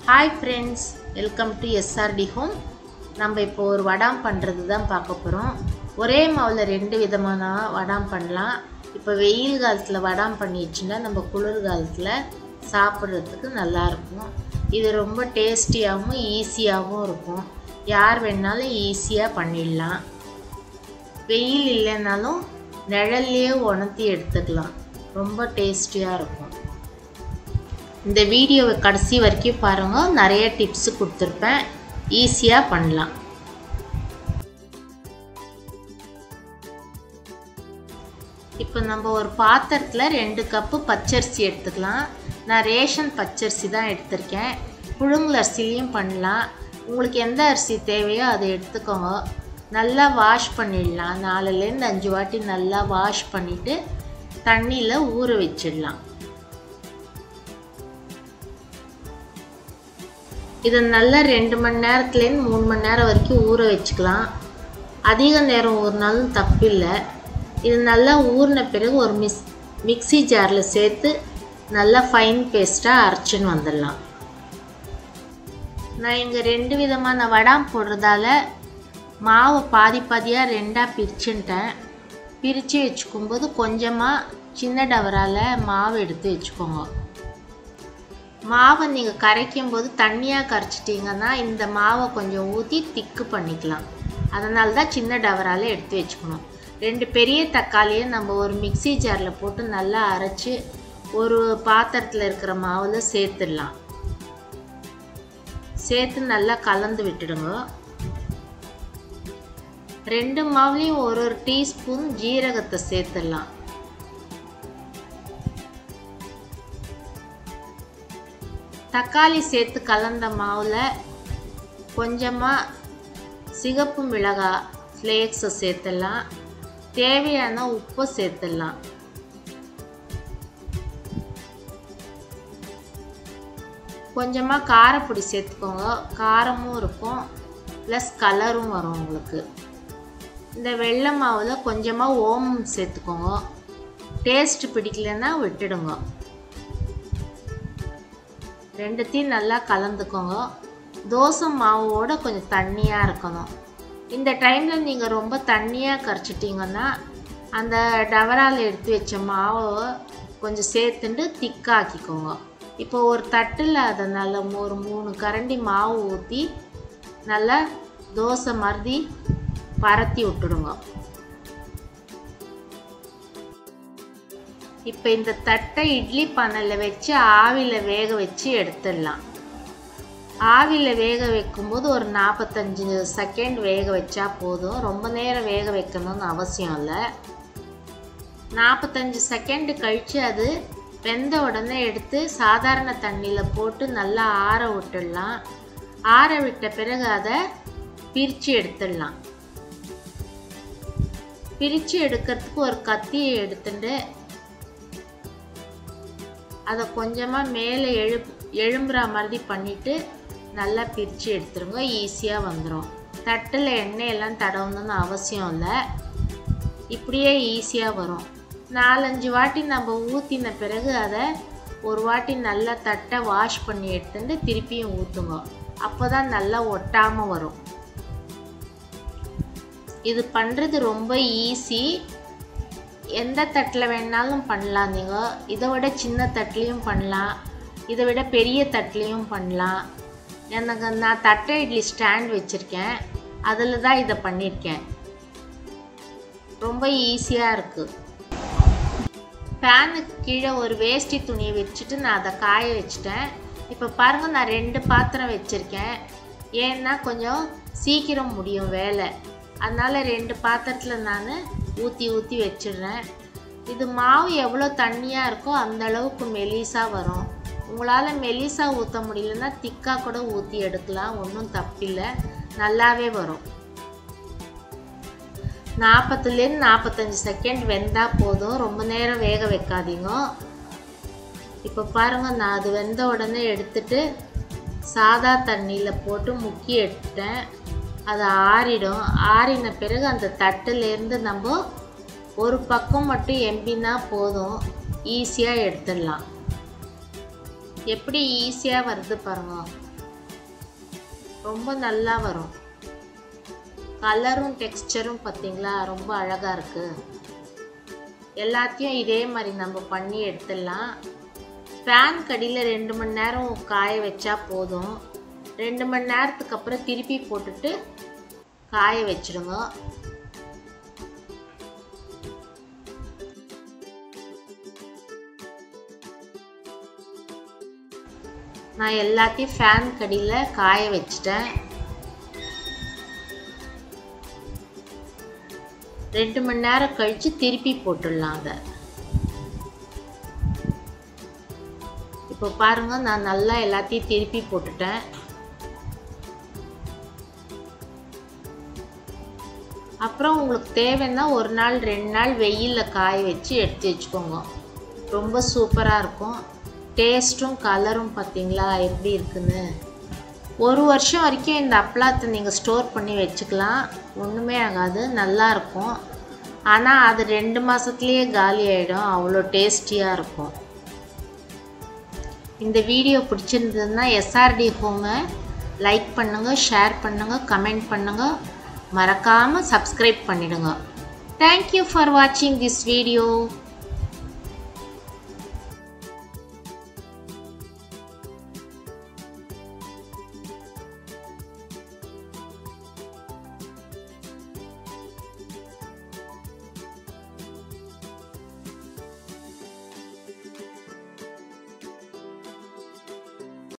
hi friends welcome to SRT home நம்ம இப்போ ஒரு வடாம் பண்ணுறது தான் பார்க்க போகிறோம் ஒரே மாவில் ரெண்டு விதமான வடாம் பண்ணலாம் இப்போ வெயில் காலத்தில் வடாம் பண்ணிடுச்சுன்னா நம்ம குளிர் காலத்தில் சாப்பிட்றதுக்கு நல்லாயிருக்கும் இது ரொம்ப டேஸ்டியாகவும் ஈஸியாகவும் இருக்கும் யார் வேணாலும் ஈஸியாக பண்ணிடலாம் வெயில் இல்லைன்னாலும் நிழல்லையே உணர்த்தி எடுத்துக்கலாம் ரொம்ப டேஸ்டியாக இருக்கும் இந்த வீடியோவை கடைசி வரைக்கும் பாருங்கள் நிறைய டிப்ஸு கொடுத்துருப்பேன் ஈஸியாக பண்ணலாம் இப்போ நம்ம ஒரு பாத்திரத்தில் ரெண்டு கப்பு பச்சரிசி எடுத்துக்கலாம் நான் ரேஷன் பச்சரிசி தான் எடுத்திருக்கேன் புழுங்கல் அரிசிலையும் பண்ணலாம் உங்களுக்கு எந்த அரிசி தேவையோ அதை எடுத்துக்கோங்க நல்லா வாஷ் பண்ணிடலாம் நாலுலேருந்து அஞ்சு வாட்டி நல்லா வாஷ் பண்ணிவிட்டு தண்ணியில் ஊற வச்சிடலாம் இதை நல்லா ரெண்டு மணி நேரத்துலேருந்து மூணு மணி நேரம் வரைக்கும் ஊற வச்சுக்கலாம் அதிக நேரம் ஊறினாலும் தப்பில்லை இது நல்லா ஊறின பிறகு ஒரு மிஸ் மிக்சி ஜாரில் சேர்த்து நல்லா ஃபைன் பேஸ்ட்டாக அரைச்சின்னு வந்துடலாம் நான் இங்கே ரெண்டு விதமான வடாம் போடுறதால மாவை பாதி பாதியாக ரெண்டாக பிரிச்சுன்ட்டேன் பிரித்து வச்சுக்கும்போது கொஞ்சமாக சின்ன டவரால் மாவு எடுத்து வச்சுக்கோங்க மாவை நீங்கள் கரைக்கும் போது தண்ணியாக கரைச்சிட்டிங்கன்னா இந்த மாவை கொஞ்சம் ஊற்றி திக்கு பண்ணிக்கலாம் அதனால தான் சின்ன டவரால் எடுத்து வச்சுக்கணும் ரெண்டு பெரிய தக்காளியை நம்ம ஒரு மிக்சி ஜாரில் போட்டு நல்லா அரைச்சி ஒரு பாத்திரத்தில் இருக்கிற மாவில் சேர்த்துடலாம் சேர்த்து நல்லா கலந்து விட்டுடுங்க ரெண்டு மாவுலேயும் ஒரு ஒரு டீஸ்பூன் ஜீரகத்தை சேர்த்துடலாம் தக்காளி சேர்த்து கலந்த மாவில் கொஞ்சமாக சிகப்பு மிளகாய் ஃப்ளேக்ஸை சேர்த்துடலாம் தேவையான உப்பை சேர்த்துடலாம் கொஞ்சமாக காரப்பொடி சேர்த்துக்கோங்க காரமும் இருக்கும் ப்ளஸ் கலரும் வரும் உங்களுக்கு இந்த வெள்ளை மாவில் கொஞ்சமாக ஓமம் சேர்த்துக்கோங்க டேஸ்ட் பிடிக்கலன்னா விட்டுடுங்க ரெண்டுத்தையும் நல்லா கலந்துக்கோங்க தோசை மாவோட கொஞ்சம் தண்ணியாக இருக்கணும் இந்த டைமில் நீங்கள் ரொம்ப தண்ணியாக கரைச்சிட்டிங்கன்னா அந்த டவரால் எடுத்து வச்ச மாவை கொஞ்சம் சேர்த்துட்டு திக்காக்கிக்கோங்க இப்போ ஒரு தட்டில் அதை நல்லா ஒரு மூணு கரண்டி மாவு ஊற்றி நல்லா தோசை மாதிரி பரத்தி விட்டுடுங்க இப்போ இந்த தட்டை இட்லி பானையில் வச்சு ஆவியில் வேக வச்சு எடுத்துடலாம் ஆவியில் வேக வைக்கும்போது ஒரு நாற்பத்தஞ்சு செகண்ட் வேக வச்சா போதும் ரொம்ப நேரம் வேக வைக்கணும்னு அவசியம் இல்லை நாற்பத்தஞ்சு செகண்டு கழித்து அது வெந்த உடனே எடுத்து சாதாரண தண்ணியில் போட்டு நல்லா ஆற விட்டுடலாம் ஆற விட்ட பிறகு அதை பிரித்து எடுத்துடலாம் பிரித்து எடுக்கிறதுக்கு ஒரு கத்தியை எடுத்துட்டு அதை கொஞ்சமாக மேலே எழு எழும்புற மாதிரி பண்ணிவிட்டு நல்லா பிரித்து எடுத்துருங்க ஈஸியாக வந்துடும் தட்டில் எண்ணெயெல்லாம் தடவணும்னு அவசியம் இல்லை இப்படியே ஈஸியாக வரும் நாலஞ்சு வாட்டி நம்ம ஊற்றின பிறகு அதை ஒரு வாட்டி நல்லா தட்டை வாஷ் பண்ணி எடுத்துட்டு திருப்பியும் ஊற்றுங்க அப்போ தான் நல்லா ஒட்டாமல் வரும் இது பண்ணுறது ரொம்ப ஈஸி எந்த தட்டில் வேணாலும் பண்ணலாம் நீங்கள் இதை விட சின்ன தட்டுலேயும் பண்ணலாம் இதை விட பெரிய தட்டுலேயும் பண்ணலாம் எனக்கு நான் தட்டை இட்லி ஸ்டாண்ட் வச்சுருக்கேன் அதில் தான் இதை பண்ணியிருக்கேன் ரொம்ப ஈஸியாக இருக்குது ஃபேனுக்கு கீழே ஒரு வேஷ்டி துணியை வச்சுட்டு நான் அதை காய வச்சுட்டேன் இப்போ பாருங்கள் நான் ரெண்டு பாத்திரம் வச்சுருக்கேன் ஏன்னா கொஞ்சம் சீக்கிரம் முடியும் வேலை அதனால் ரெண்டு பாத்திரத்தில் நான் ஊற்றி ஊற்றி வச்சிடுறேன் இது மாவு எவ்வளோ தண்ணியாக இருக்கோ அந்த அளவுக்கு மெலிசாக வரும் உங்களால் மெலிசா ஊற்ற முடியலன்னா திக்காக கூட ஊற்றி எடுக்கலாம் ஒன்றும் தப்பில்லை நல்லாவே வரும் நாற்பத்துலேருந்து நாற்பத்தஞ்சு செகண்ட் வெந்தால் போதும் ரொம்ப நேரம் வேக வைக்காதீங்க இப்போ பாருங்கள் நான் அது வெந்த உடனே எடுத்துட்டு சாதா தண்ணியில் போட்டு முக்கி எடுத்துட்டேன் அது ஆறிடும் ஆறின பிறகு அந்த தட்டுலேருந்து நம்ம ஒரு பக்கம் மட்டும் எம்பினா போதும் ஈஸியாக எடுத்துடலாம் எப்படி ஈஸியாக வருது பாருங்க ரொம்ப நல்லா வரும் கலரும் டெக்ஸ்டரும் பார்த்தீங்களா ரொம்ப அழகாக இருக்குது எல்லாத்தையும் இதே மாதிரி நம்ம பண்ணி எடுத்துடலாம் ஃபேன் கடியில் ரெண்டு மணி நேரம் காய வச்சா போதும் ரெண்டு மணி நேரத்துக்கு அப்புறம் திருப்பி போட்டுட்டு காய வச்சிடுங்க நான் எல்லாத்தையும் ஃபேன் கடியில் காய வச்சிட்டேன் ரெண்டு மணி நேரம் கழித்து திருப்பி போட்டுடலாம் அதை இப்போ பாருங்கள் நான் நல்லா எல்லாத்தையும் திருப்பி போட்டுட்டேன் அப்புறம் உங்களுக்கு தேவைன்னா ஒரு நாள் ரெண்டு நாள் வெயிலில் காய வச்சு எடுத்து வச்சுக்கோங்க ரொம்ப சூப்பராக இருக்கும் டேஸ்ட்டும் கலரும் பார்த்தீங்களா எப்படி இருக்குன்னு ஒரு வருஷம் வரைக்கும் இந்த அப்பளத்தை நீங்கள் ஸ்டோர் பண்ணி வச்சுக்கலாம் ஒன்றுமே ஆகாது நல்லாயிருக்கும் ஆனால் அது ரெண்டு மாதத்துலேயே காலி ஆகிடும் அவ்வளோ டேஸ்டியாக இருக்கும் இந்த வீடியோ பிடிச்சிருந்ததுன்னா எஸ்ஆர்டி ஹோமை லைக் பண்ணுங்கள் ஷேர் பண்ணுங்கள் கமெண்ட் பண்ணுங்கள் மறக்காமல் சப்ஸ்கிரைப் பண்ணிடுங்க தேங்க்யூ ஃபார் வாட்சிங் திஸ் வீடியோ